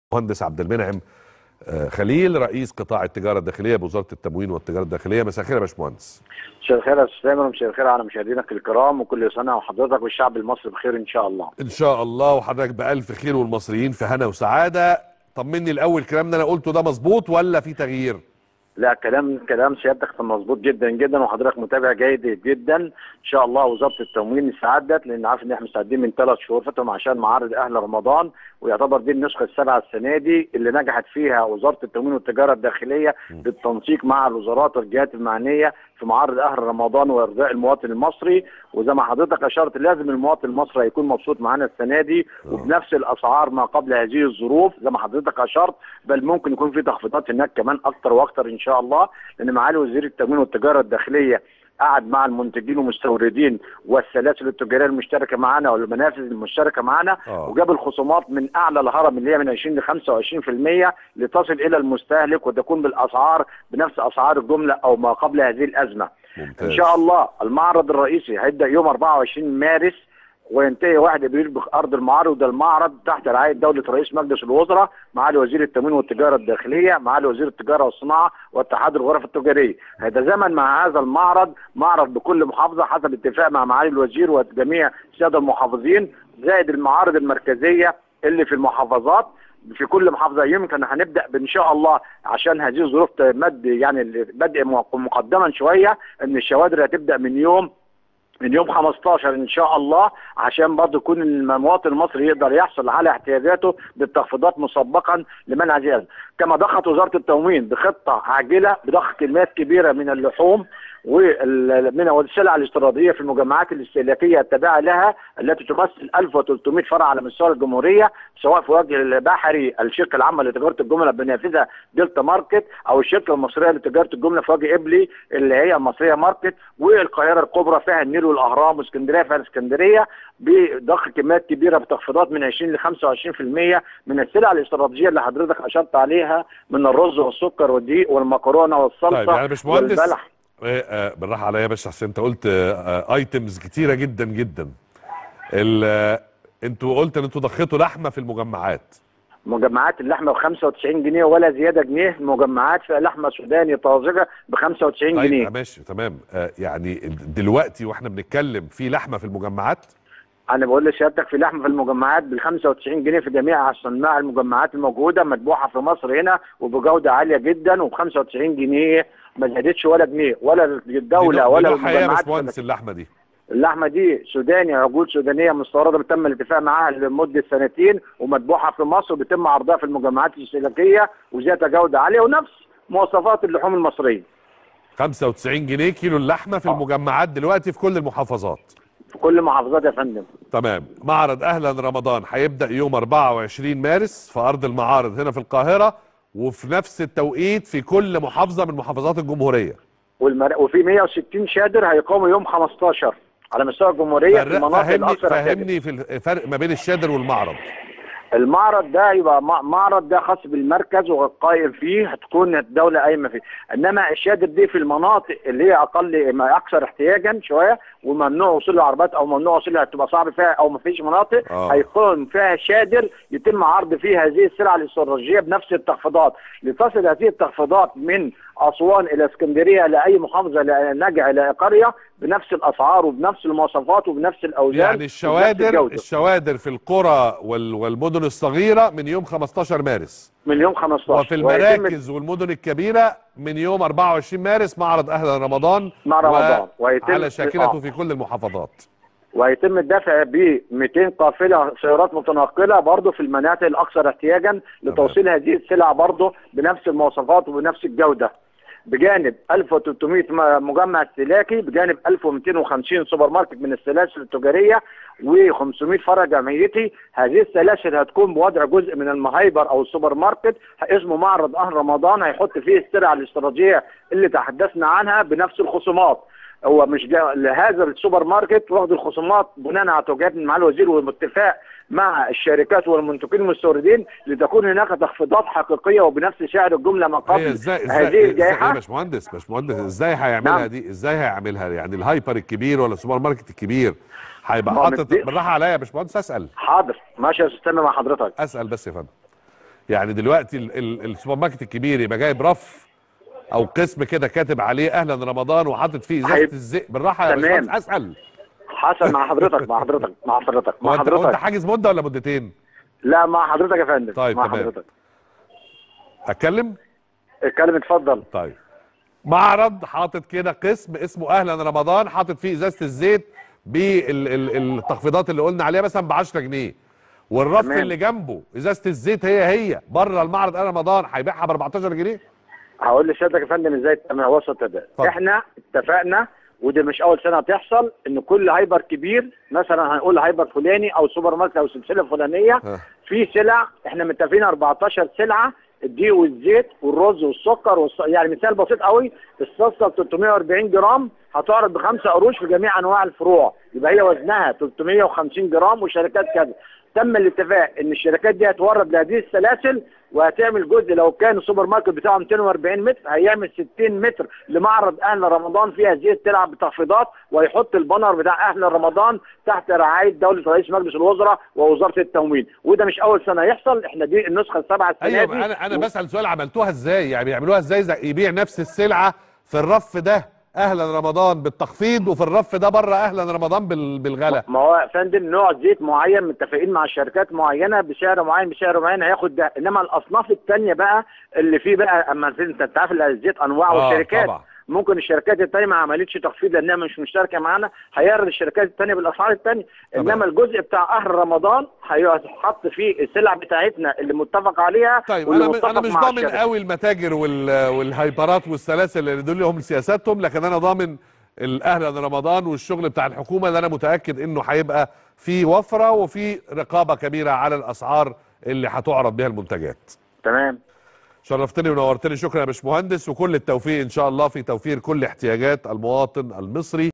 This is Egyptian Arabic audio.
مهندس عبد المنعم آه، خليل رئيس قطاع التجاره الداخليه بوزاره التموين والتجاره الداخليه مساء الخير يا باشمهندس مساء الخير يا استاذ سامر ومساء الخير على مشاهدينك الكرام وكل سنه وحضرتك والشعب المصري بخير ان شاء الله ان شاء الله وحضرتك بالف خير والمصريين في هنا وسعاده طمني الاول الكلام اللي انا قلته ده مظبوط ولا في تغيير لا كلام كلام سيادتك كان مظبوط جدا جدا وحضرتك متابع جيد جدا ان شاء الله وزاره التموين استعدت لان عارف ان احنا مستعدين من ثلاث شهور فاتهم عشان معارض اهل رمضان ويعتبر دي النسخه السابعه السنه دي اللي نجحت فيها وزاره التموين والتجاره الداخليه بالتنسيق مع الوزارات والجهات المعنيه في معارض اهل رمضان وارضاء المواطن المصري وزي ما حضرتك اشرت لازم المواطن المصري يكون مبسوط معانا السنه دي وبنفس الاسعار ما قبل هذه الظروف زي ما حضرتك اشرت بل ممكن يكون في تخفيضات هناك كمان اكتر واكتر ان شاء الله لان معالي وزير التموين والتجاره الداخليه قعد مع المنتجين والمستوردين والسلاسل التجاريه المشتركه معانا والمنافذ المشتركه معانا آه. وجاب الخصومات من اعلى الهرم اللي هي من 20 ل 25% لتصل الى المستهلك وتكون بالاسعار بنفس اسعار الجمله او ما قبل هذه الازمه. ممتاز ان شاء الله المعرض الرئيسي هيبدا يوم 24 مارس وينتهي 1 ابريل بارض المعارض وده المعرض تحت رعايه دوله رئيس مجلس الوزراء معالي وزير التموين والتجاره الداخليه معالي وزير التجاره والصناعه واتحاد الغرف التجاريه هيتزامن مع هذا المعرض معرض بكل محافظه حسب اتفاق مع معالي الوزير وجميع الساده المحافظين زائد المعارض المركزيه اللي في المحافظات في كل محافظه يمكن هنبدا ان شاء الله عشان هذه الظروف تمد يعني بدء مقدما شويه ان الشوادر هتبدا من يوم من يوم 15 ان شاء الله عشان برضه يكون المواطن المصري يقدر يحصل على احتياجاته بالتخفيضات مسبقا لمنع هذه الأزمة. كما ضخت وزاره التموين بخطه عاجله بضخ كميات كبيره من اللحوم ومن والسلع الاستيراديه في المجمعات الاستهلاكيه التابعه لها التي تمثل 1300 فرع على مستوى الجمهوريه سواء في وجه البحري الشركه العامه لتجاره الجمله بنافذه دلتا ماركت او الشركه المصريه لتجاره الجمله في وجه ابلي اللي هي مصريه ماركت والقاهره الكبرى فيها النيل والاهرام واسكندريه فيها الاسكندريه بضخ كميات كبيره بتخفيضات من 20 ل 25% من السلع الاستراتيجيه اللي حضرتك اشرت عليها من الرز والسكر والدقيق والمكرونه والصلصه طيب يعني يا باشمهندس والبلح آه، آه، بالراحه عليا بس عشان انت قلت ايتمز كتيره جدا جدا ال- آه، انتوا قلت ان انتوا ضختوا لحمه في المجمعات مجمعات اللحمه ب 95 جنيه ولا زياده جنيه مجمعات فيها لحمه سوداني طازجه ب 95 طيب جنيه آه، ماشي تمام آه، يعني دلوقتي واحنا بنتكلم في لحمه في المجمعات انا بقول لسيادتك في لحمه في المجمعات بال 95 جنيه في جميع صناع المجمعات الموجوده مذبوحه في مصر هنا وبجوده عاليه جدا وب 95 جنيه ما زادتش ولا جنيه ولا دي الدوله نوع- ولا دي نوع حقيقة يا المجمعات باشمهندس اللحمه دي اللحمه دي سوداني عجول سودانيه مستورده تم الاتفاق معاها لمده سنتين ومذبوحه في مصر وبيتم عرضها في المجمعات الاستهلاكيه وذات جوده عاليه ونفس مواصفات اللحوم المصريه 95 جنيه كيلو اللحمه في آه. المجمعات دلوقتي في كل المحافظات في كل المحافظات يا فندم تمام معرض اهلا رمضان هيبدا يوم 24 مارس في ارض المعارض هنا في القاهره وفي نفس التوقيت في كل محافظه من محافظات الجمهوريه والمر... وفي 160 شادر هيقاموا يوم 15 على مستوى الجمهوريه في فرق- المناطق فهمني الاكثر احتياجا فهمني في الفرق ما بين الشادر والمعرض المعرض ده يبقى مع- معرض ده خاص بالمركز والقائم فيه هتكون الدوله قايمه فيه انما الشادر دي في المناطق اللي هي اقل ما اكثر احتياجا شويه وممنوع وصول العربات او ممنوع وصولها هتبقى صعب فيها او ما فيش مناطق آه. هيكون فيها شادر يتم عرض فيه هذه السلع الاستراتيجيه بنفس التخفيضات لتصل هذه التخفيضات من اسوان الى اسكندريه لاي محافظه لا نجع الى قريه بنفس الاسعار وبنفس المواصفات وبنفس الاوزان يعني وبنفس الشوادر الجودة. الشوادر في القرى وال- والمدن الصغيره من يوم 15 مارس من يوم 15 وفي ويتم المراكز والمدن الكبيره من يوم 24 مارس معرض اهلا رمضان مع رمضان ويتم على شاكلته آه. في كل المحافظات ويتم الدفع ب 200 قافله سيارات متنقله برضه في المناطق الاكثر احتياجا لتوصيل هذه السلع برضه بنفس المواصفات وبنفس الجوده بجانب 1300 م- مجمع استهلاكي بجانب 1250 سوبر ماركت من السلاسل التجاريه و500 فرع جمعيتي هذه السلاسل هتكون بوضع جزء من المهايبر او السوبر ماركت اسمه معرض اهل رمضان هيحط فيه السلع الاستراتيجيه اللي تحدثنا عنها بنفس الخصومات هو مش جا... لهذا السوبر ماركت واخد الخصومات بناء على توجيهات من معالي الوزير والاتفاق مع الشركات والمنتجين المستوردين لتكون هناك تخفيضات حقيقيه وبنفس سعر الجمله ما هي قبل ازاي هذه ازاي ازاي يا الجائحه باشمهندس باشمهندس ازاي هيعملها نعم. دي ازاي هيعملها يعني الهايبر الكبير ولا السوبر ماركت الكبير هيبقى ما هو حاطط مدي- بالراحه عليا يا باشمهندس اسال حاضر ماشي يا استاذ مع حضرتك اسال بس يا فندم يعني دلوقتي ال- ال- السوبر ماركت الكبير يبقى جايب رف او قسم كده كاتب عليه اهلا رمضان وحاطط فيه ازازه هيب- الزيت بالراحه يا تمام. باشمهندس اسال حصل مع حضرتك مع حضرتك مع حضرتك هو مع انت هو انت حضرتك حاجز مده ولا مدتين لا مع حضرتك يا فندم طيب، مع تمام. حضرتك اتكلم اتكلم اتفضل طيب معرض حاطط كده قسم اسمه اهلا رمضان حاطط فيه ازازه الزيت بالتخفيضات اللي قلنا عليها مثلا ب 10 جنيه والرف تمام. اللي جنبه ازازه الزيت هي هي بره المعرض اهلا رمضان هيبيعها ب 14 جنيه هقول لسيادتك يا فندم ازاي تعمل وسط ده اتفضل. احنا اتفقنا ودي مش اول سنه تحصل ان كل هايبر كبير مثلا هنقول هايبر فلاني او سوبر ماركت او سلسله فلانيه ها. في سلع احنا متفقين 14 سلعه الدقيق والزيت والرز والسكر والص... يعني مثال بسيط قوي الصلصه ب 340 جرام هتعرض بخمسة قروش في جميع انواع الفروع يبقى هي وزنها 350 جرام وشركات كذا تم الاتفاق ان الشركات دي هتورد لهذه السلاسل وهتعمل جزء لو كان السوبر ماركت بتاعه 240 متر هيعمل 60 متر لمعرض اهل رمضان فيها هذه السلع بتخفيضات ويحط البانر بتاع اهل رمضان تحت رعايه دوله رئيس مجلس الوزراء ووزاره التموين وده مش اول سنه يحصل احنا دي النسخه السابعه السنه ايوه دي انا انا بسال سؤال عملتوها ازاي يعني بيعملوها ازاي زي يبيع نفس السلعه في الرف ده اهلا رمضان بالتخفيض وفي الرف ده بره اهلا رمضان بال- بالغلا ما هو يا فندم نوع زيت معين متفقين مع شركات معينه بسعر معين بسعر معين هياخد ده انما الاصناف الثانيه بقى اللي فيه بقى اما في- انت عارف الزيت انواع آه، وشركات طبعا. ممكن الشركات الثانيه ما عملتش تخفيض لانها مش مشتركه معانا هيعرض الشركات الثانيه بالاسعار الثانيه تمام. انما الجزء بتاع اهل رمضان هيتحط فيه السلع بتاعتنا اللي متفق عليها طيب واللي انا متفق انا مش مع ضامن الشركة. قوي المتاجر وال- والهايبرات والسلاسل اللي دول لهم سياساتهم لكن انا ضامن الاهلا رمضان والشغل بتاع الحكومه اللي انا متاكد انه هيبقى في وفره وفي رقابه كبيره على الاسعار اللي هتعرض بها المنتجات تمام شرفتني ونورتني شكرا يا باشمهندس وكل التوفيق ان شاء الله في توفير كل احتياجات المواطن المصري